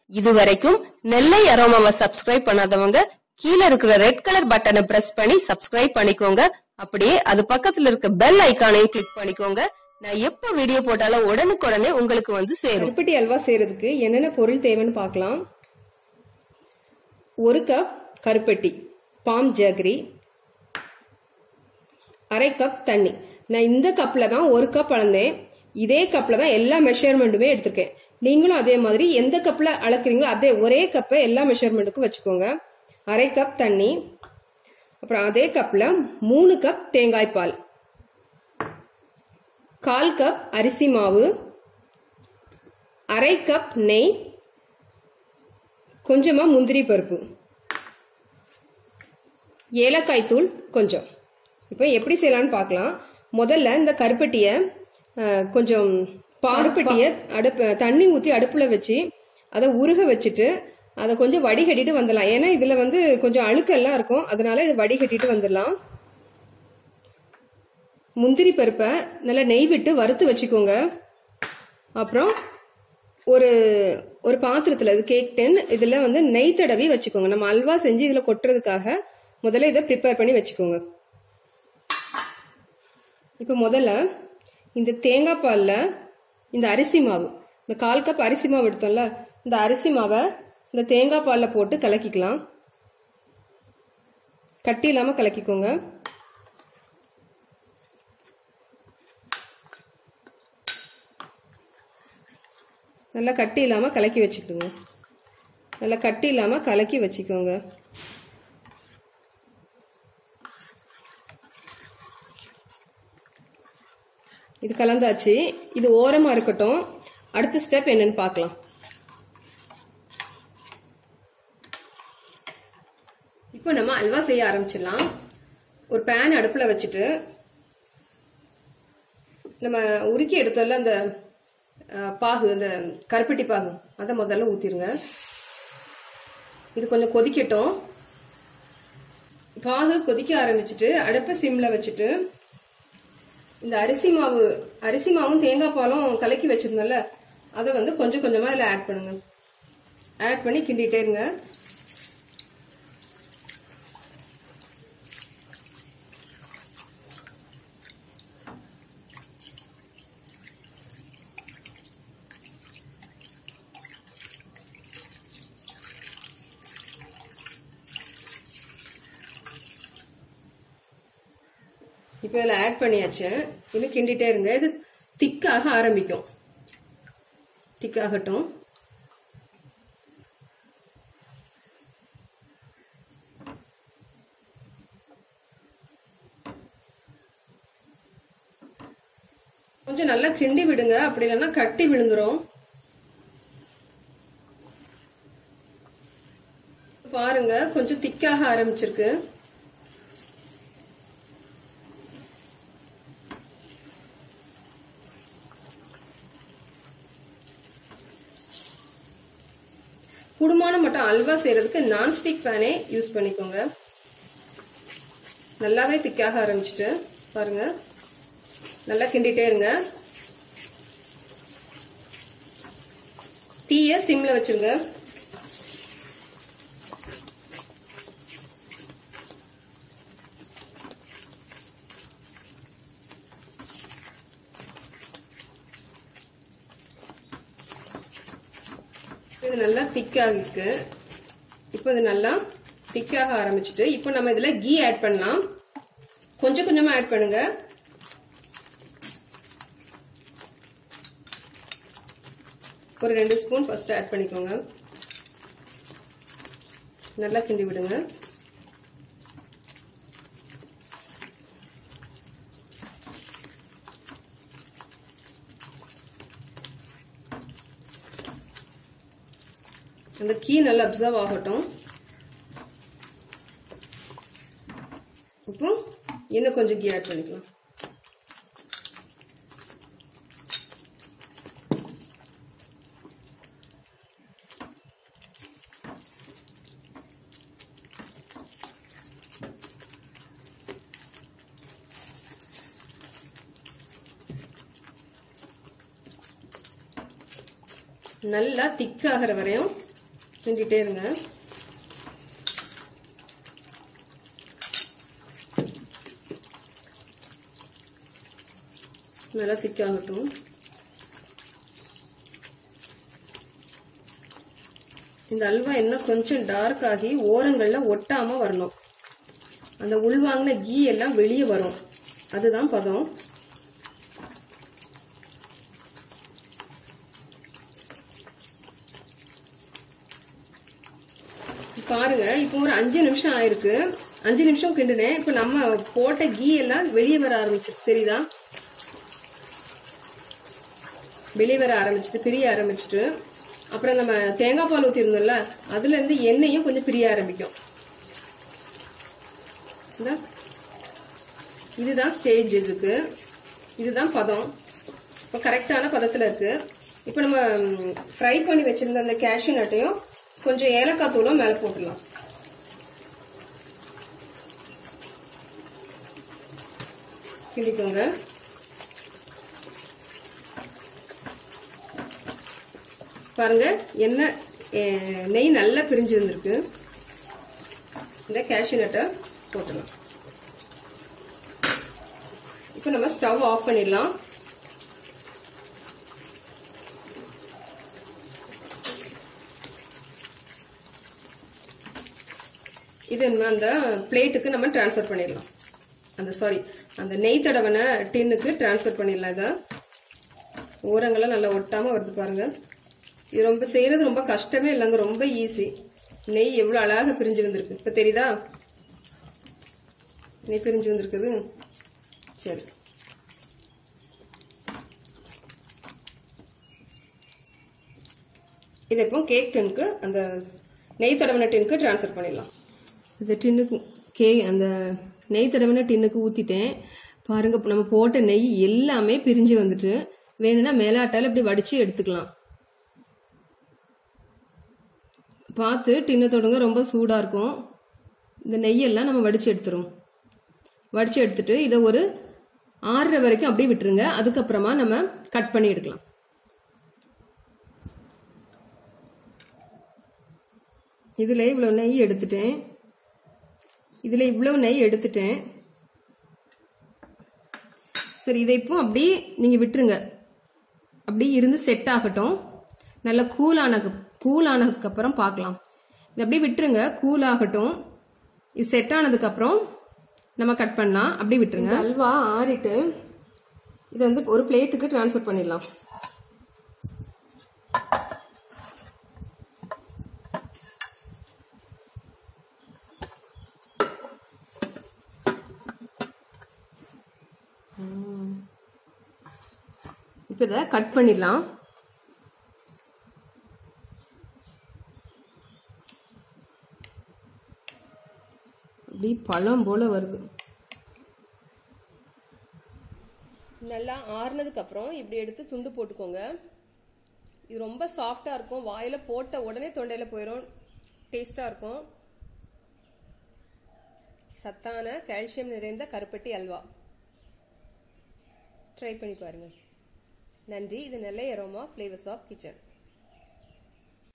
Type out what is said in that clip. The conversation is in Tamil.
இதுவரைக்கும் நெல்லை அரோமாவை சப்ஸ்கிரைப் பண்ணாதவங்க கீழ இருக்கிற ரெட் கலர் பட்டனை பிரஸ் பண்ணி சப்ஸ்கிரைப் பண்ணிக்கோங்க அப்படியே அது பக்கத்துல இருக்க பெல் ஐகானையும் கிளிக் பண்ணிக்கோங்க நான் எப்ப வீடியோ போட்டாலும் உடனுக்குடனே உங்களுக்கு வந்து சேரும் கருப்பட்டி அல்வா செய்யறதுக்கு என்னென்ன பொருள் தேவைன்னு பார்க்கலாம் ஒரு கப் கருப்பட்டி பாம் ஜாகரி அரை கப் தண்ணி நான் இந்த கப்ல தான் ஒரு கப் அளந்தேன் இதே கப்ல தான் எல்லா மெஷர்மெண்ட்டுமே எடுத்திருக்கேன் நீங்களும் அதே மாதிரி எந்த கப்ல அளக்குறீங்களோ அதே ஒரே கப்பை எல்லா மெஷர்மெண்ட்டுக்கும் வச்சுக்கோங்க அரை கப் தண்ணி அப்புறம் அதே கப்ல மூணு கப் தேங்காய் பால் கால் கப் அரிசி மாவு அரை கப் நெய் கொஞ்சமா முந்திரி பருப்பு ஏலக்காய் தூள் கொஞ்சம் இப்போ எப்படி செய்யலாம்னு பார்க்கலாம் முதல்ல இந்த கருப்பட்டியை அஹ், கொஞ்சம் பாருப்பட்டியை அடுப்பு தண்ணி ஊற்றி அடுப்பில் வச்சு அதை உருக வச்சுட்டு அதை கொஞ்சம் வடிகட்டிட்டு வந்துடலாம் ஏன்னா இதில் வந்து கொஞ்சம் அழுக்கெல்லாம் இருக்கும் அதனால இதை வடிகட்டிட்டு வந்துடலாம் முந்திரி பருப்பை நல்லா நெய் விட்டு வறுத்து வச்சுக்கோங்க அப்புறம் ஒரு ஒரு பாத்திரத்தில் இது கேக் டென் இதில் வந்து நெய் தடவி வச்சுக்கோங்க நம்ம அல்வா செஞ்சு இதில் கொட்டுறதுக்காக முதல்ல இதை ப்ரிப்பேர் பண்ணி வச்சுக்கோங்க இப்போ முதல்ல இந்த தேங்காய் பாலில் இந்த அரிசி மாவு இந்த கால் கப் அரிசி மாவு எடுத்தோம்ல இந்த அரிசி மாவை இந்த தேங்காய் பாலில் போட்டு கலக்கிக்கலாம் கட்டி இல்லாமல் கலக்கிக்கோங்க நல்லா கட்டி இல்லாமல் கலக்கி வச்சுக்கோங்க நல்லா கட்டி இல்லாமல் கலக்கி வச்சுக்கோங்க இது கலந்தாச்சு இது ஓரமா இருக்கட்டும் அடுத்த ஸ்டெப் என்னன்னு பார்க்கலாம் இப்போ நம்ம அல்வா செய்ய ஆரம்பிச்சிடலாம் ஒரு பேன் அடுப்புல வச்சுட்டு நம்ம உருக்கி எடுத்தோம்ல அந்த அஹ், பாகு அந்த கருப்பட்டி பாகு அதை முதல்ல ஊத்திருங்க இது கொஞ்சம் கொதிக்கட்டும் பாகு கொதிக்க ஆரம்பிச்சுட்டு அடுப்பை சிம்ல வச்சுட்டு இந்த அரிசி மாவு அரிசி மாவும் தேங்காய் பாலும் கலக்கி வச்சிருந்தோம்ல அதை வந்து கொஞ்சம் கொஞ்சமா இதுல ஆட் பண்ணுங்க ஆட் பண்ணி கிண்டிட்டே இருங்க இப்போ இதில் ஆட் பண்ணியாச்சு இன்னும் கிண்டிட்டே இருங்க இது திக்காக ஆரம்பிக்கும் திக்காகட்டும் கொஞ்சம் நல்லா கிண்டி விடுங்க அப்படி இல்லைன்னா கட்டி விழுந்துரும் பாருங்க கொஞ்சம் திக்காக ஆரம்பிச்சிருக்கு குடும்பம் மட்டும் அல்வா செய்யறதுக்கு நான்ஸ்டிக் பேனே யூஸ் பண்ணிக்கோங்க நல்லாவே திக்காக ஆரம்பிச்சிட்டு பாருங்க நல்லா கிண்டிட்டே இருங்க தீய சிம்ல வச்சிருங்க இது நல்லா திக்காக இருக்கு இப்போ இது நல்லா திக்காக ஆரம்பிச்சிட்டு இப்போ நம்ம இதுல கீ ஆட் பண்ணலாம் கொஞ்சம் கொஞ்சமா ஆட் பண்ணுங்க ஒரு ரெண்டு ஸ்பூன் ஃபர்ஸ்ட் ஆட் பண்ணிக்கோங்க நல்லா கிண்டி விடுங்க அந்த கீ நல்லா அப்சர்வ் ஆகட்டும் இப்போ இன்னும் கொஞ்சம் கீ ஆட் பண்ணிக்கலாம் நல்லா திக்காகிற வரையும் கிண்டிட்டே இருங்க நல்லா திக்காகட்டும் இந்த அல்வா இன்னும் கொஞ்சம் டார்க் ஆகி ஓரங்கள்ல ஒட்டாம வரணும் அந்த உள்வாங்கின கீ எல்லாம் வெளியே வரும் அதுதான் பதம் பாருங்க இப்போ ஒரு அஞ்சு நிமிஷம் ஆயிருக்கு அஞ்சு நிமிஷம் கிண்டுனேன் இப்போ நம்ம போட்ட கீ எல்லாம் வெளியே வர ஆரம்பிச்சிருக்கு தெரியுதா வெளியே வர ஆரம்பிச்சிட்டு பிரிய ஆரம்பிச்சிட்டு அப்புறம் நம்ம தேங்காய் பால் ஊற்றிருந்தோம்ல அதுல இருந்து எண்ணெயும் கொஞ்சம் பிரிய ஆரம்பிக்கும் இந்தா. இதுதான் ஸ்டேஜ் இதுக்கு இதுதான் பதம் இப்போ கரெக்டான பதத்தில் இருக்கு இப்போ நம்ம ஃப்ரை பண்ணி வச்சிருந்த அந்த கேஷ்யூ நட்டையும் கொஞ்சம் ஏலக்காய் தூளும் மேலே போட்டுடலாம் கிண்டிக்கோங்க பாருங்க எண்ணெய் அஹ், நெய் நல்லா பிரிஞ்சு வந்திருக்கு இந்த கேஷ்யூ நட்டை போட்டுடலாம் இப்போ நம்ம ஸ்டவ் ஆஃப் பண்ணிடலாம் இது நம்ம அந்த பிளேட்டுக்கு நம்ம ட்ரான்ஸ்ஃபர் பண்ணிடலாம் அந்த சாரி அந்த நெய் தடவன டின்னுக்கு ட்ரான்ஸ்ஃபர் பண்ணிடலாம் இதை ஓரங்கள்லாம் நல்லா ஒட்டாம வருது பாருங்க இது ரொம்ப செய்யறது ரொம்ப கஷ்டமே இல்லைங்க ரொம்ப ஈஸி நெய் எவ்வளவு அழகா பிரிஞ்சு வந்திருக்கு இப்ப தெரியுதா நெய் பிரிஞ்சு வந்திருக்குது சரி இதை இப்போ கேக் டின்னுக்கு அந்த நெய் தடவின டின்னுக்கு ட்ரான்ஸ்ஃபர் பண்ணிடலாம் இந்த டின்னுக்கு கே அந்த நெய் தடவின டின்னுக்கு ஊற்றிட்டேன் பாருங்க நம்ம போட்ட நெய் எல்லாமே பிரிஞ்சு வந்துட்டு வேணும்னா மேலாட்டால இப்படி வடிச்சு எடுத்துக்கலாம் பார்த்து டின்னை தொடுங்க ரொம்ப சூடாக இருக்கும் இந்த நெய்யெல்லாம் நம்ம வடிச்சு எடுத்துரும் வடிச்சு எடுத்துட்டு இதை ஒரு ஆறரை வரைக்கும் அப்படியே விட்டுருங்க அதுக்கப்புறமா நம்ம கட் பண்ணி எடுக்கலாம் இதுல இவ்வளவு நெய் எடுத்துட்டேன் இதுல இவ்வளவு நெய் எடுத்துட்டேன் சரி இதை இப்போ அப்படியே நீங்க விட்டுருங்க அப்படியே இருந்து செட் ஆகட்டும் நல்லா கூல் ஆன கூல் ஆனதுக்கு அப்புறம் பார்க்கலாம் இது அப்படியே விட்டுருங்க கூல் ஆகட்டும் இது செட் ஆனதுக்கு அப்புறம் நம்ம கட் பண்ணலாம் அப்படியே விட்டுருங்க அல்வா ஆறிட்டு இதை வந்து ஒரு பிளேட்டுக்கு ட்ரான்ஸ்ஃபர் பண்ணிடலாம் இப்போ இதை கட் பண்ணிடலாம் அப்படி பழம் போல வருது நல்லா ஆறுனதுக்கு அப்புறம் இப்படி எடுத்து துண்டு போட்டுக்கோங்க இது ரொம்ப சாஃப்டா இருக்கும் வாயில போட்ட உடனே தொண்டையில போயிடும் டேஸ்டா இருக்கும் சத்தான கால்சியம் நிறைந்த கருப்பட்டி அல்வா ட்ரை பண்ணி பாருங்க நன்றி இது Nellai aroma flavours of kitchen